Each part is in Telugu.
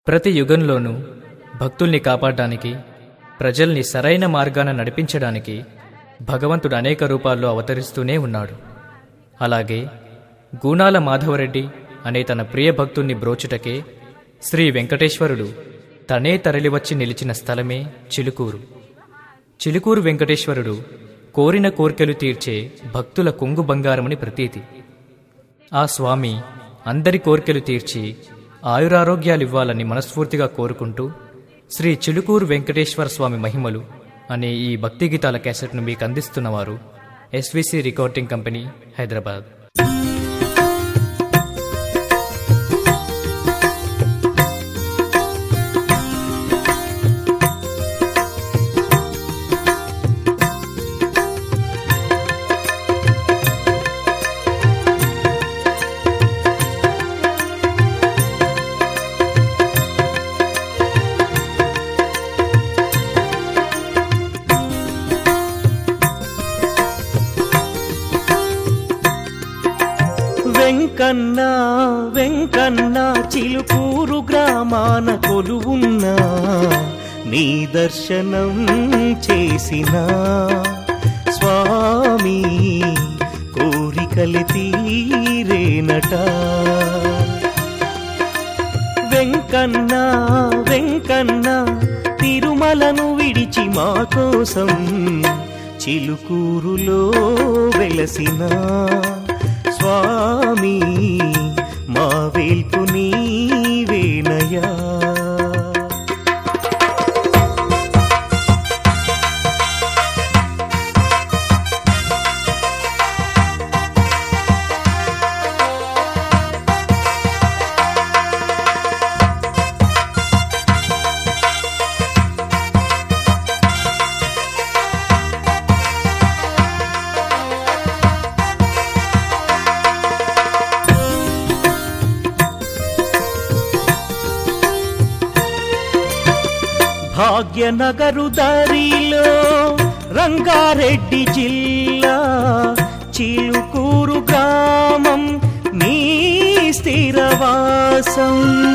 ప్రతి యుగంలోనూ భక్తుల్ని కాపాడడానికి ప్రజల్ని సరైన మార్గాన నడిపించడానికి భగవంతుడు అనేక రూపాల్లో అవతరిస్తూనే ఉన్నాడు అలాగే గూణాల మాధవరెడ్డి అనే తన ప్రియ భక్తుణ్ణి బ్రోచుటకే శ్రీ వెంకటేశ్వరుడు తనే తరలివచ్చి నిలిచిన స్థలమే చిలుకూరు చిలుకూరు వెంకటేశ్వరుడు కోరిన కోర్కెలు తీర్చే భక్తుల కొంగు బంగారమని ప్రతీతి ఆ స్వామి అందరి కోర్కెలు తీర్చి ఆయురారోగ్యాలివ్వాలని మనస్ఫూర్తిగా కోరుకుంటూ శ్రీ చిలుకూరు వెంకటేశ్వర స్వామి మహిమలు అనే ఈ భక్తి గీతాల క్యాసెట్ను మీకు అందిస్తున్నవారు SVC recording company Hyderabad Venkanna Venkanna Chilukuru గ్రామాన కొలువున్నా నీ దర్శనం చేసిన స్వామి కోరికలు తీరేనట వెంకన్న వెంకన్న తిరుమలను విడిచి మా కోసం చిలుకూరులో వెలసిన స్వామి మా వేల్పు నీవేనయా భాగ్యనగరు దారిలో రంగారెడ్డి జిల్లా చిలుకూరు గ్రామం నీ స్థిరవాసం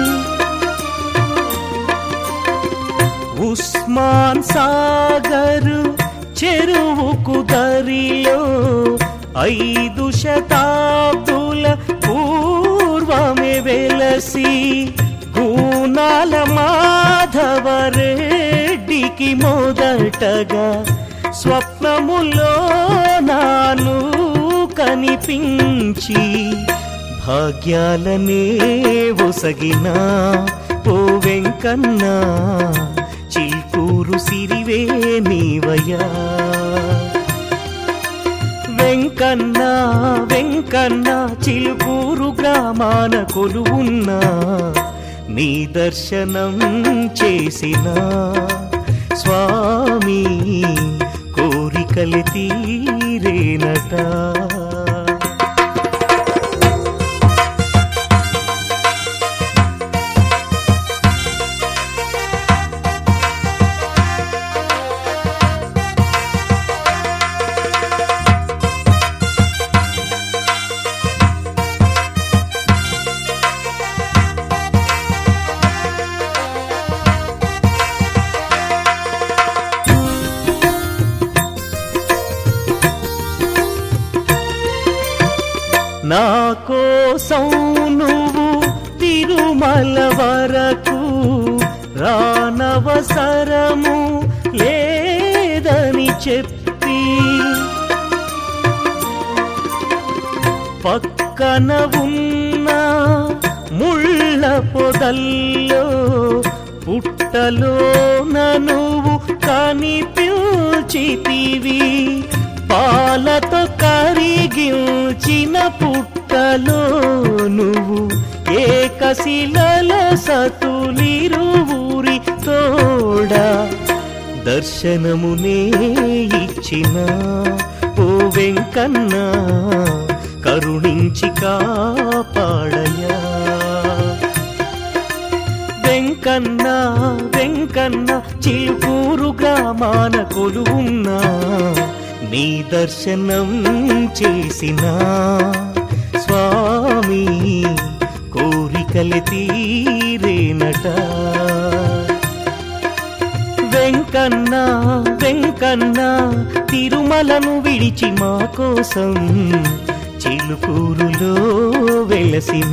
ఉస్మాన్ సాగర్ చెరువుకు దరిలో ఐదు శతాబ్దుల పూర్వమే వెలసి గూనాల మాధవరెడ్డికి మొదటగా స్వప్నములో నాను కనిపించి భాగ్యాలనే ఒసగిన ఓ వెంకన్న చిల్కూరు సిరివే నీవయ్యా వెంకన్న వెంకన్న చిలుకూరు గ్రామాన కొలువున్నా నీ దర్శనం చేసిన స్వామి కోరికలు తీరేనట నా కోసం నువ్వు తిరుమల వరకు రానవసరము లేదని చెప్పి పక్కన ఉన్న ముళ్ళ పొదల్లో పుట్టలో నువ్వు కనిపించితివి పాలతో కరిగించిన పుట్టలో నువ్వు ఏకశిలలో సతులిరువురి తోడా దర్శనమునే ఇచ్చిన ఓ వెంకన్న కరుణించి కాపాడయా వెంకన్న వెంకన్న చిలుకూరు గ్రామాన కొలువున్నా నీ దర్శనం చేసిన స్వామి కోరికలు తీరేన వెలసినట వెంకన్న వెంకన్న తిరుమలను విడిచి మా కోసం చిలుకూరులో వెలసిన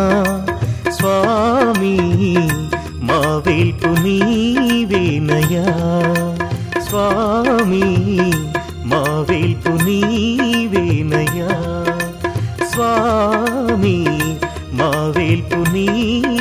స్వామి మా వేల్పు నీవేనయా స్వామి మా వేల్పు నీవేనయా స్వామి మా వేల్పు నీ